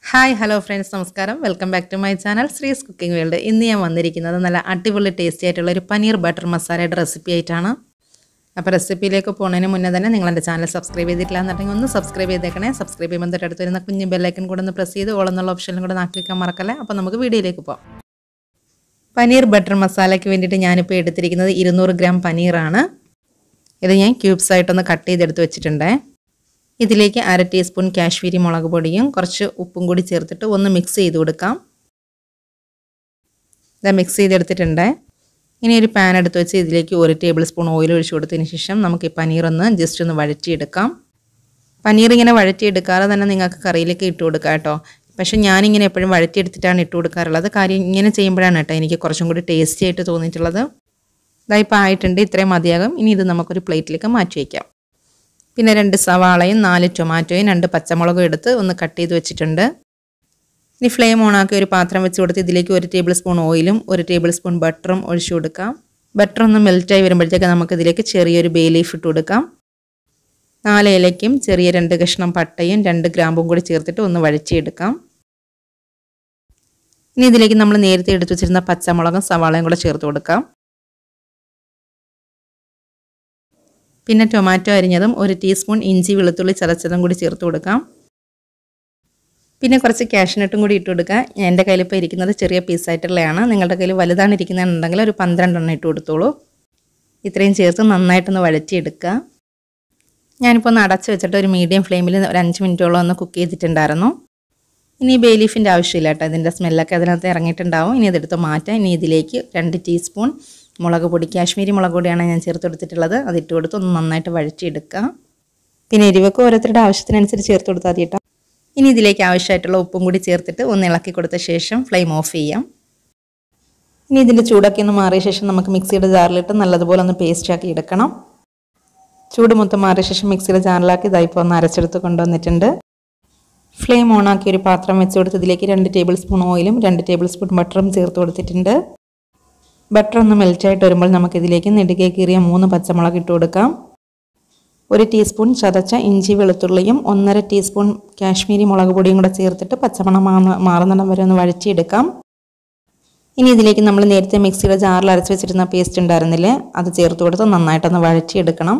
hi hello friends നമസ്കാരം welcome back to my channel Sree's cooking world ഇന്ന് ഞാൻ വന്നിരിക്കുന്നത് നല്ല അടിപൊളി ടേസ്റ്റി ആയിട്ടുള്ള ഒരു പനീർ ബട്ടർ മസാലയുടെ റെസിപ്പി ആയിട്ടാണ് അപ്പോൾ റെസിപ്പിയിലേക്ക് പോകുന്നതിന് മുന്നേ തന്നെ നിങ്ങൾ എൻ്റെ ചാനൽ സബ്സ്ക്രൈബ് ചെയ്തിട്ടില്ല എന്നുണ്ടെങ്കിൽ ഒന്ന് സബ്സ്ക്രൈബ് ചെയ്തേക്കണേ സബ്സ്ക്രൈബ് ചെയ്യുമ്പോൾ തൊട്ടടുത്ത് വരുന്ന കുഞ്ഞ് ബെല്ലൈക്കൻ കൂടെ ഒന്ന് പ്രസ് ചെയ്ത് ഓളെന്നുള്ള ഓപ്ഷനിലും കൂടെ നാക്കി വയ്ക്കാൻ മറക്കല്ലേ അപ്പോൾ നമുക്ക് വീഡിയോയിലേക്ക് പോകാം പനീർ ബട്ടർ മസാലയ്ക്ക് വേണ്ടിയിട്ട് ഞാനിപ്പോൾ എടുത്തിരിക്കുന്നത് ഇരുന്നൂറ് ഗ്രാം പനീറാണ് ഇത് ഞാൻ ക്യൂബ്സ് ആയിട്ടൊന്ന് കട്ട് ചെയ്തെടുത്ത് വെച്ചിട്ടുണ്ടേ ഇതിലേക്ക് അര ടീസ്പൂൺ കാശ്മീരി മുളക് പൊടിയും കുറച്ച് ഉപ്പും കൂടി ചേർത്തിട്ട് ഒന്ന് മിക്സ് ചെയ്ത് കൊടുക്കാം ഇത് മിക്സ് ചെയ്തെടുത്തിട്ടുണ്ട് ഇനി ഒരു പാൻ എടുത്ത് വെച്ച് ഇതിലേക്ക് ഒരു ടേബിൾ സ്പൂൺ ഓയിൽ ഒഴിച്ച് കൊടുത്തതിന് ശേഷം നമുക്ക് ഈ പനീർ ഒന്ന് ജസ്റ്റ് ഒന്ന് വഴറ്റിയെടുക്കാം പനീർ ഇങ്ങനെ വഴറ്റിയെടുക്കാതെ തന്നെ നിങ്ങൾക്ക് കറിയിലേക്ക് ഇട്ട് കൊടുക്കാം കേട്ടോ പക്ഷേ ഞാനിങ്ങനെ എപ്പോഴും വഴറ്റിയെടുത്തിട്ടാണ് ഇട്ട് കൊടുക്കാറുള്ളത് കാര്യം ഇങ്ങനെ ചെയ്യുമ്പോഴാണ് കേട്ടോ എനിക്ക് കുറച്ചും കൂടി ടേസ്റ്റി ആയിട്ട് തോന്നിയിട്ടുള്ളത് ഇതായിപ്പോൾ ആയിട്ടുണ്ട് ഇത്രയും മതിയാകും ഇനി ഇത് നമുക്കൊരു പ്ലേറ്റിലേക്ക് മാറ്റി വയ്ക്കാം പിന്നെ രണ്ട് സവാളയും നാല് ടൊമാറ്റോയും രണ്ട് പച്ചമുളകും എടുത്ത് ഒന്ന് കട്ട് ചെയ്ത് വെച്ചിട്ടുണ്ട് ഇനി ഫ്ലെയിം ഓണാക്കി ഒരു പാത്രം വെച്ച് കൊടുത്ത് ഇതിലേക്ക് ഒരു ടേബിൾ സ്പൂൺ ഓയിലും ഒരു ടേബിൾ സ്പൂൺ ബട്ടറും ഒഴിച്ചു കൊടുക്കാം ബട്ടർ ഒന്ന് മെൽറ്റായി വരുമ്പോഴത്തേക്ക് നമുക്ക് ഇതിലേക്ക് ചെറിയൊരു ബേ ലീഫ് ഇട്ട് കൊടുക്കാം നാല് ഇലയ്ക്കും ചെറിയ രണ്ട് കഷ്ണം പട്ടയും രണ്ട് ഗ്രാമ്പും കൂടി ചേർത്തിട്ട് ഒന്ന് വഴച്ചിയെടുക്കാം ഇനി ഇതിലേക്ക് നമ്മൾ നേരത്തെ എടുത്തു വെച്ചിരുന്ന പച്ചമുളകും സവാളയും കൂടെ ചേർത്ത് കൊടുക്കാം പിന്നെ ടൊമാറ്റോ അരിഞ്ഞതും ഒരു ടീസ്പൂൺ ഇഞ്ചി വെളുത്തുള്ളി ചതച്ചതും കൂടി ചേർത്ത് കൊടുക്കാം പിന്നെ കുറച്ച് കാഷ്നട്ടും കൂടി ഇട്ട് കൊടുക്കുക എൻ്റെ കയ്യിൽ ഇപ്പോൾ ഇരിക്കുന്നത് ചെറിയ പീസായിട്ടുള്ളതാണ് നിങ്ങളുടെ കയ്യിൽ വലുതാണ് ഇരിക്കുന്നതെന്നുണ്ടെങ്കിൽ ഒരു പന്ത്രണ്ടെണ്ണം ഇട്ട് കൊടുത്തോളൂ ഇത്രയും ചേർത്ത് നന്നായിട്ടൊന്ന് വഴറ്റിയെടുക്കുക ഞാനിപ്പോൾ ഒന്ന് അടച്ച് വെച്ചിട്ട് ഒരു മീഡിയം ഫ്ലെയിമിൽ ഒരു അഞ്ച് മിനിറ്റോളം ഒന്ന് കുക്ക് ചെയ്തിട്ടുണ്ടായിരുന്നു ഇനി ബേ ലീഫിൻ്റെ ആവശ്യമില്ല കേട്ടോ ഇതിൻ്റെ സ്മെല്ലൊക്കെ അതിനകത്ത് ഇറങ്ങിയിട്ടുണ്ടാവും ഇനി ഇതെടുത്ത് മാറ്റാം ഇനി ഇതിലേക്ക് രണ്ട് ടീസ്പൂൺ മുളക് പൊടി കാശ്മീരി മുളക് പൊടിയാണ് ഞാൻ ചേർത്ത് കൊടുത്തിട്ടുള്ളത് അതിട്ട് കൊടുത്ത് ഒന്ന് നന്നായിട്ട് വഴറ്റിയെടുക്കുക പിന്നെ എരിവൊക്കെ ഓരോരുത്തരുടെ ആവശ്യത്തിനനുസരിച്ച് ചേർത്ത് കൊടുത്താൽ മതി കേട്ടോ ഇനി ഇതിലേക്ക് ആവശ്യമായിട്ടുള്ള ഉപ്പും കൂടി ചേർത്തിട്ട് ഒന്ന് ഇളക്കി കൊടുത്ത ശേഷം ഫ്ലെയിം ഓഫ് ചെയ്യാം ഇനി ഇതിൻ്റെ ചൂടൊക്കെ ഒന്ന് മാറിയ ശേഷം നമുക്ക് മിക്സിയുടെ ജാറിലിട്ട് നല്ലതുപോലെ ഒന്ന് പേസ്റ്റ് ആക്കി എടുക്കണം ചൂട് മൊത്തം മാറിയ ശേഷം മിക്സിയുടെ ജാറിലാക്കി ഇതായിപ്പോൾ ഒന്ന് അരച്ചെടുത്ത് കൊണ്ടുവന്നിട്ടുണ്ട് ഫ്ലെയിം ഓണാക്കി ഒരു പാത്രം വെച്ച് കൊടുത്ത് ഇതിലേക്ക് രണ്ട് ടേബിൾ സ്പൂൺ ഓയിലും രണ്ട് ടേബിൾ സ്പൂൺ ബട്ടറും ചേർത്ത് കൊടുത്തിട്ടുണ്ട് ബട്ടർ ഒന്ന് മെൽറ്റായിട്ട് വരുമ്പോൾ നമുക്കിതിലേക്ക് നെടുകെ കീറിയ മൂന്ന് പച്ചമുളക് ഇട്ട് കൊടുക്കാം ഒരു ടീസ്പൂൺ ചതച്ച ഇഞ്ചി വെളുത്തുള്ളിയും ഒന്നര ടീസ്പൂൺ കാശ്മീരി മുളക് പൊടിയും കൂടെ ചേർത്തിട്ട് പച്ചമണം മാറുന്നിടം വരെ ഒന്ന് വഴറ്റിയെടുക്കാം ഇനി ഇതിലേക്ക് നമ്മൾ നേരത്തെ മിക്സിയുടെ ജാറിൽ അരച്ച് വെച്ചിരുന്ന പേസ്റ്റ് ഉണ്ടായിരുന്നില്ലേ അത് ചേർത്ത് കൊടുത്ത് നന്നായിട്ടൊന്ന് വഴറ്റിയെടുക്കണം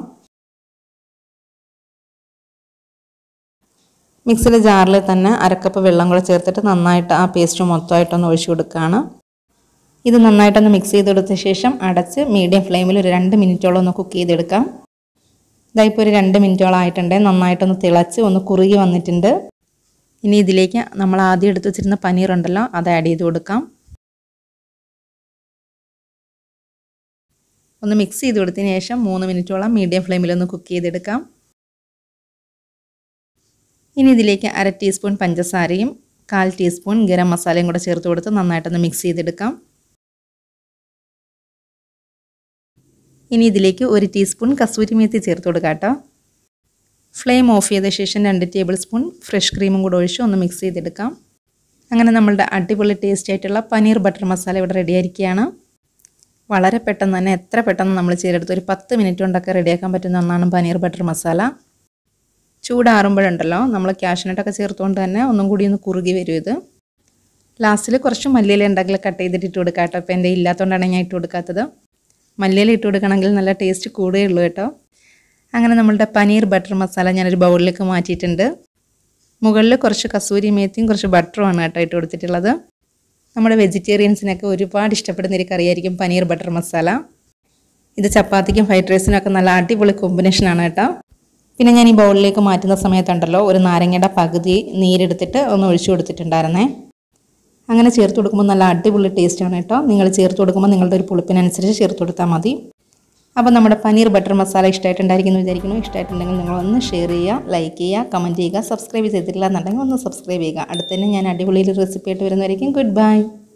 മിക്സിയുടെ ജാറിൽ തന്നെ അരക്കപ്പ് വെള്ളം കൂടെ ചേർത്തിട്ട് നന്നായിട്ട് ആ പേസ്റ്റ് മൊത്തമായിട്ടൊന്ന് ഒഴിച്ചു കൊടുക്കുകയാണ് ഇത് നന്നായിട്ടൊന്ന് മിക്സ് ചെയ്തെടുത്ത ശേഷം അടച്ച് മീഡിയം ഫ്ലെയിമിൽ ഒരു രണ്ട് മിനിറ്റോളം ഒന്ന് കുക്ക് ചെയ്തെടുക്കാം ഇതായിപ്പോൾ ഒരു രണ്ട് മിനിറ്റോളം ആയിട്ടുണ്ട് നന്നായിട്ടൊന്ന് തിളച്ച് ഒന്ന് കുറുകി വന്നിട്ടുണ്ട് ഇനി ഇതിലേക്ക് നമ്മൾ ആദ്യം എടുത്ത് വെച്ചിരുന്ന പനീർ ഉണ്ടല്ലോ അത് ആഡ് ചെയ്ത് കൊടുക്കാം ഒന്ന് മിക്സ് ചെയ്ത് കൊടുത്തതിന് ശേഷം മൂന്ന് മിനിറ്റോളം മീഡിയം ഫ്ലെയിമിൽ ഒന്ന് കുക്ക് ചെയ്തെടുക്കാം ഇനി ഇതിലേക്ക് അര ടീസ്പൂൺ പഞ്ചസാരയും കാൽ ടീസ്പൂൺ ഗരം മസാലയും കൂടെ ചേർത്ത് കൊടുത്ത് നന്നായിട്ടൊന്ന് മിക്സ് ചെയ്തെടുക്കാം ഇനി ഇതിലേക്ക് ഒരു ടീസ്പൂൺ കസൂരി മേത്തി ചേർത്ത് കൊടുക്കാം കേട്ടോ ഫ്ലെയിം ഓഫ് ചെയ്ത ശേഷം രണ്ട് ടേബിൾ സ്പൂൺ ഫ്രഷ് ക്രീമും കൂടെ ഒഴിച്ച് ഒന്ന് മിക്സ് ചെയ്തെടുക്കാം അങ്ങനെ നമ്മളുടെ അടിപൊളി ടേസ്റ്റി ആയിട്ടുള്ള പനീർ ബട്ടർ മസാല ഇവിടെ റെഡി ആയിരിക്കുകയാണ് വളരെ പെട്ടെന്ന് തന്നെ എത്ര പെട്ടെന്ന് നമ്മൾ ചെയ്തെടുത്ത് ഒരു പത്ത് മിനിറ്റ് കൊണ്ടൊക്കെ റെഡിയാക്കാൻ പറ്റുന്ന ഒന്നാണ് പനീർ ബട്ടർ മസാല ചൂടാറുമ്പോഴുണ്ടല്ലോ നമ്മൾ ക്യാഷിനട്ടൊക്കെ ചേർത്തുകൊണ്ട് തന്നെ ഒന്നും കൂടി ഒന്ന് കുറുകി വരും ഇത് ലാസ്റ്റിൽ കുറച്ച് മല്ലിയില ഉണ്ടെങ്കിൽ കട്ട് ചെയ്തിട്ട് ഇട്ട് കൊടുക്കാം കേട്ടോ അപ്പോൾ എൻ്റെ ഇല്ലാത്തതുകൊണ്ടാണ് ഞാൻ ഇട്ട് കൊടുക്കാത്തത് മല്ലിയില ഇട്ട് കൊടുക്കണമെങ്കിൽ നല്ല ടേസ്റ്റ് കൂടുകയുള്ളൂ കേട്ടോ അങ്ങനെ നമ്മളുടെ പനീർ ബട്ടർ മസാല ഞാനൊരു ബൗളിലേക്ക് മാറ്റിയിട്ടുണ്ട് മുകളിൽ കുറച്ച് കസൂരി മേത്തിയും കുറച്ച് ബട്ടറുമാണ് കേട്ടോ ഇട്ട് കൊടുത്തിട്ടുള്ളത് നമ്മുടെ വെജിറ്റേറിയൻസിനൊക്കെ ഒരുപാട് ഇഷ്ടപ്പെടുന്ന ഒരു കറിയായിരിക്കും പനീർ ബട്ടർ മസാല ഇത് ചപ്പാത്തിക്കും ഫ്രൈഡ് റൈസിനും ഒക്കെ നല്ല അടിപൊളി കോമ്പിനേഷനാണ് കേട്ടോ പിന്നെ ഞാൻ ഈ ബൗളിലേക്ക് മാറ്റുന്ന സമയത്തുണ്ടല്ലോ ഒരു നാരങ്ങയുടെ പകുതി നീരെടുത്തിട്ട് ഒന്ന് ഒഴിച്ചു കൊടുത്തിട്ടുണ്ടായിരുന്നേ അങ്ങനെ ചേർത്ത് കൊടുക്കുമ്പോൾ നല്ല അടിപൊളി ടേസ്റ്റാണ് കേട്ടോ നിങ്ങൾ ചേർത്ത് കൊടുക്കുമ്പോൾ നിങ്ങളുടെ ഒരു പുളിപ്പിനനുസരിച്ച് ചേർത്ത് കൊടുത്താൽ മതി അപ്പോൾ നമ്മുടെ പനീർ ബട്ടർ മസാല ഇഷ്ടമായിട്ടുണ്ടായിരിക്കുന്നു വിചാരിക്കുന്നു ഇഷ്ടമായിട്ടുണ്ടെങ്കിൽ നിങ്ങളൊന്ന് ഷെയർ ചെയ്യുക ലൈക്ക് ചെയ്യുക കമൻറ്റ് ചെയ്യുക സബ്സ്ക്രൈബ് ചെയ്തിട്ടില്ല എന്നുണ്ടെങ്കിൽ ഒന്ന് സബ്സ്ക്രൈബ് ചെയ്യുക അടുത്തന്നെ ഞാൻ അടിപൊളിയിൽ റെസിപ്പി ആയിട്ട് വരുന്നതായിരിക്കും ഗുഡ് ബൈ